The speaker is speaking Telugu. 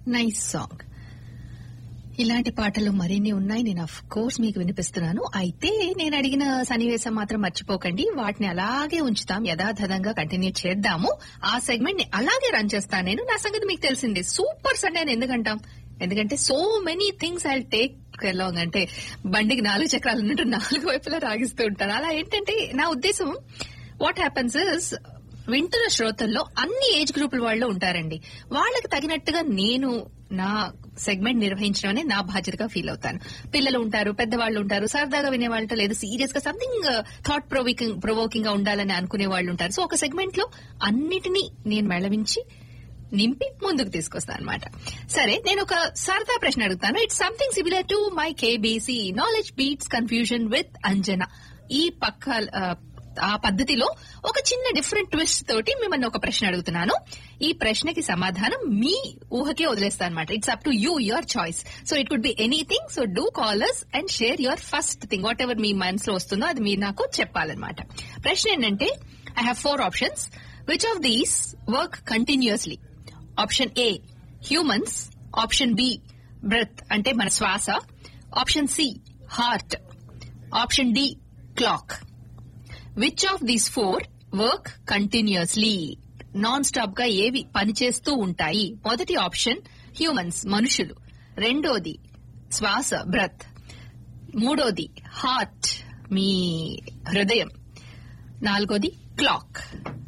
నైస్ సాంగ్ ఇలాంటి పాటలు మరిన్ని ఉన్నాయి నేను అఫ్ కోర్స్ మీకు వినిపిస్తున్నాను అయితే నేను అడిగిన సన్నివేశం మాత్రం మర్చిపోకండి వాటిని అలాగే ఉంచుతాం యథాతథంగా కంటిన్యూ చేద్దాము ఆ సెగ్మెంట్ ని అలాగే రన్ చేస్తాను నేను నా సంగతి మీకు తెలిసిందే సూపర్ సండే అని ఎందుకంటాం ఎందుకంటే so many things I take along అంటే బండికి నాలుగు చక్రాలు ఉన్నట్టు నాలుగు వైపులా రాగిస్తూ ఉంటారు అలా ఏంటంటే నా ఉద్దేశం వాట్ హ్యాపన్స్ ఇస్ వింటున్న శ్రోతల్లో అన్ని ఏజ్ గ్రూపుల వాళ్ళు ఉంటారండి వాళ్ళకి తగినట్టుగా నేను నా సెగ్మెంట్ నిర్వహించడం అనేది నా బాధ్యతగా ఫీల్ అవుతాను పిల్లలు ఉంటారు పెద్దవాళ్ళు ఉంటారు సరదాగా వినేవాళ్ళతో లేదు సీరియస్ గా సంథింగ్ థాట్ ప్రొవోకింగ్ ప్రొవోకింగ్ గా ఉండాలని అనుకునే వాళ్ళు ఉంటారు సో ఒక సెగ్మెంట్ లో అన్నిటినీ నేను మెళవించి నింపి ముందుకు తీసుకొస్తాను అనమాట సరే నేను ఒక సరదా ప్రశ్న అడుగుతాను it's something similar to my KBC knowledge beats confusion with Anjana ఈ పక్క ఆ, ఆ పద్ధతిలో ఒక చిన్న డిఫరెంట్ ట్విస్ట్ తోటి మిమ్మల్ని ఒక ప్రశ్న అడుగుతున్నాను ఈ ప్రశ్నకి సమాధానం మీ ఊహకే వదిలేస్తాను అనమాట it's up to you your choice so it could be anything so do callers and share your first thing whatever మీ మనసులో వస్తుందో అది మీరు నాకు చెప్పాలన్నమాట ప్రశ్న ఏంటంటే I have four options which of these work continuously option A humans option B breath అంటే మన శ్వాస option C heart option D clock which of these four work continuously non stop గా ఏవి పనిచేస్తూ ఉంటాయి మొదటి ఆప్షన్ హ్యూమన్స్ మనుషులు రెండోది శ్వాస బ్రత్ మూడోది హార్ట్ మీ హృదయం నాలుగోది క్లాక్